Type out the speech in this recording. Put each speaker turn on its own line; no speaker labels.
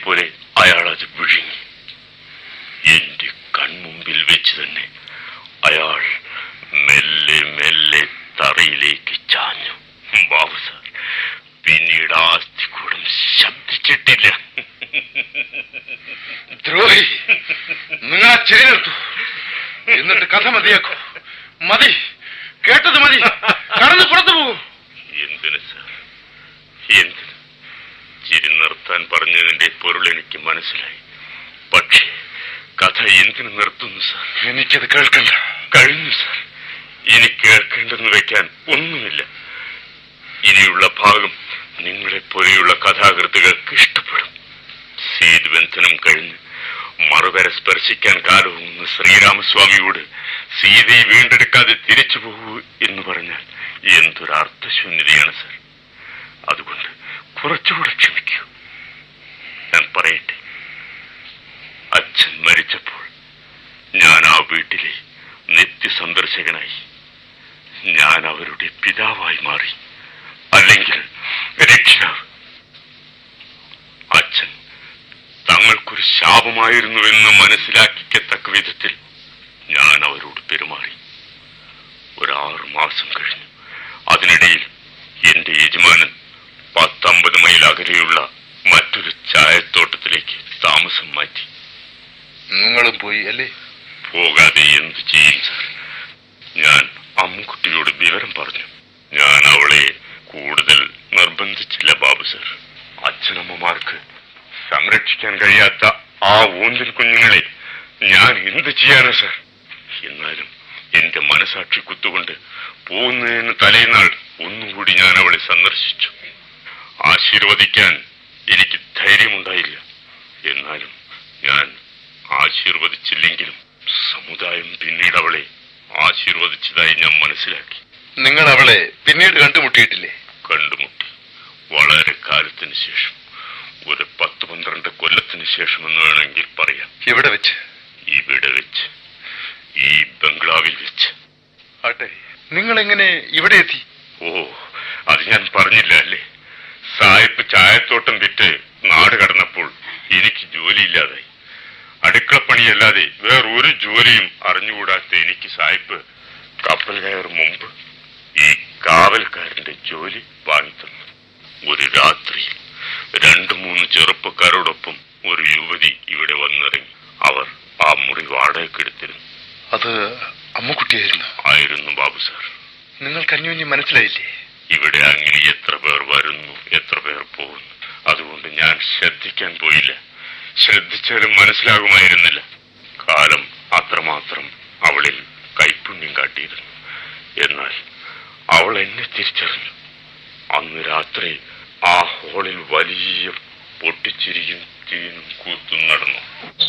പോലെ അയാൾ അത് വിഴുങ്ങി എന്റെ കൺമുമ്പിൽ വെച്ച് തന്നെ അയാൾ മെല്ലെ മെല്ലെ തറയിലേക്ക് ചാഞ്ഞു ബാബു സാർ പിന്നീട് ആ അസ്ഥികൂടം ശബ്ദിച്ചിട്ടില്ല
ദ്രോഹി നിങ്ങൾ ആ ചിരി നിർത്തു എന്നിട്ട് കഥ മതിയാക്കൂ മതി കേട്ടത് മതി കടന്ന് പുറത്തു പോകൂ
എന്തിന് സാർ എന്തിന് ചിരി നിർത്താൻ പറഞ്ഞതിന്റെ പൊരുൾ എനിക്ക് മനസ്സിലായി പക്ഷേ കഥ എന്തിനു നിർത്തുന്നു സാർ
എനിക്കത് കേൾക്കണ്ട
കഴിഞ്ഞു സാർ ഇനി കേൾക്കേണ്ടെന്ന് വെക്കാൻ ഒന്നുമില്ല ഇനിയുള്ള ഭാഗം നിങ്ങളെ പോലെയുള്ള കഥാകൃത്തുകൾക്ക് ഇഷ്ടപ്പെടും സേതുബന്ധനം കഴിഞ്ഞ് മറുകര സ്പർശിക്കാൻ കാലവുന്ന ശ്രീരാമസ്വാമിയോട് സീതയെ വീണ്ടെടുക്കാതെ തിരിച്ചു പോകൂ എന്ന് പറഞ്ഞാൽ എന്തൊരു അർത്ഥശൂന്യതയാണ് സർ അതുകൊണ്ട് കുറച്ചുകൂടെ ക്ഷമിക്കൂ ഞാൻ പറയട്ടെ അച്ഛൻ മരിച്ചപ്പോൾ ഞാൻ ആ വീട്ടിലെ നിത്യസന്ദർശകനായി ഞാൻ അവരുടെ പിതാവായി മാറി അല്ലെങ്കിൽ രക്ഷിതാവ് അച്ഛൻ തങ്ങൾക്കൊരു ശാപമായിരുന്നുവെന്ന് മനസ്സിലാക്കിക്കത്തക്ക വിധത്തിൽ ഞാൻ അവരോട് പെരുമാറി ഒരാറു മാസം കഴിഞ്ഞു അതിനിടയിൽ എന്റെ യജമാനൻ പത്തമ്പത് മൈൽ അകലെയുള്ള മറ്റൊരു ചായത്തോട്ടത്തിലേക്ക് താമസം മാറ്റി
നിങ്ങളും പോയി അല്ലേ
പോകാതെ എന്ത് ചെയ്യും സാർ ഞാൻ അമ്മുക്കുട്ടിയോട് വിവരം പറഞ്ഞു ഞാൻ അവളെ കൂടുതൽ നിർബന്ധിച്ചില്ല ബാബു സാർ അച്ഛനമ്മമാർക്ക് സംരക്ഷിക്കാൻ കഴിയാത്ത ആ ഊന്തൽ കുഞ്ഞുങ്ങളെ ഞാൻ എന്ത് ചെയ്യാനാ സാർ എന്നാലും എന്റെ മനസാക്ഷി കുത്തുകൊണ്ട് പോകുന്നതിന് തലേനാൾ ഒന്നുകൂടി ഞാൻ അവളെ സന്ദർശിച്ചു ആശീർവദിക്കാൻ എനിക്ക് ധൈര്യമുണ്ടായില്ല എന്നാലും ഞാൻ ആശീർവദിച്ചില്ലെങ്കിലും സമുദായം പിന്നീട് അവളെ ആശീർവദിച്ചതായി ഞാൻ മനസ്സിലാക്കി
നിങ്ങൾ അവളെ പിന്നീട് കണ്ടുമുട്ടിയിട്ടില്ലേ
കണ്ടുമുട്ടി വളരെ കാലത്തിന് ശേഷം ഒരു പത്ത് പന്ത്രണ്ട് കൊല്ലത്തിന് ശേഷം എന്ന് വേണമെങ്കിൽ പറയാം
ഇവിടെ വെച്ച്
ഇവിടെ വെച്ച് ഈ ബംഗ്ലാവിൽ വെച്ച്
ആട്ടെ നിങ്ങൾ എങ്ങനെ ഇവിടെ എത്തി
ഓ അത് ഞാൻ പറഞ്ഞില്ല അല്ലേ സായിപ്പ് ചായത്തോട്ടം വിറ്റ് നാട് കടന്നപ്പോൾ എനിക്ക് ജോലിയില്ലാതായി അടുക്കളപ്പണിയല്ലാതെ വേറൊരു ജോലിയും അറിഞ്ഞുകൂടാത്ത എനിക്ക് സായിപ്പ് കപ്പൽ കയറും മുമ്പ് ഈ കാവൽക്കാരന്റെ ജോലി വാങ്ങിത്തന്നു ഒരു രാത്രിയിൽ രണ്ടു മൂന്ന് ചെറുപ്പക്കാരോടൊപ്പം ഒരു യുവതി ഇവിടെ വന്നിറങ്ങി അവർ ആ മുറി വാടകയ്ക്കെടുത്തിരുന്നു
അത് അമ്മുക്കുട്ടിയായിരുന്നു
ആയിരുന്നു ബാബു സാർ
നിങ്ങൾക്ക് അന്യോന്യം മനസ്സിലായില്ലേ
ഇവിടെ അങ്ങനെ എത്ര പേർ വരുന്നു എത്ര പേർ പോകുന്നു അതുകൊണ്ട് ഞാൻ ശ്രദ്ധിക്കാൻ പോയില്ല ശ്രദ്ധിച്ചാലും മനസ്സിലാകുമായിരുന്നില്ല കാലം അത്രമാത്രം അവളിൽ കൈപുണ്യം കാട്ടിയിരുന്നു എന്നാൽ അവൾ എന്നെ തിരിച്ചറിഞ്ഞു അന്ന് രാത്രി ആ ഹോളിൽ വലിയ പൊട്ടിച്ചിരിയും തീനും കൂത്തും നടന്നു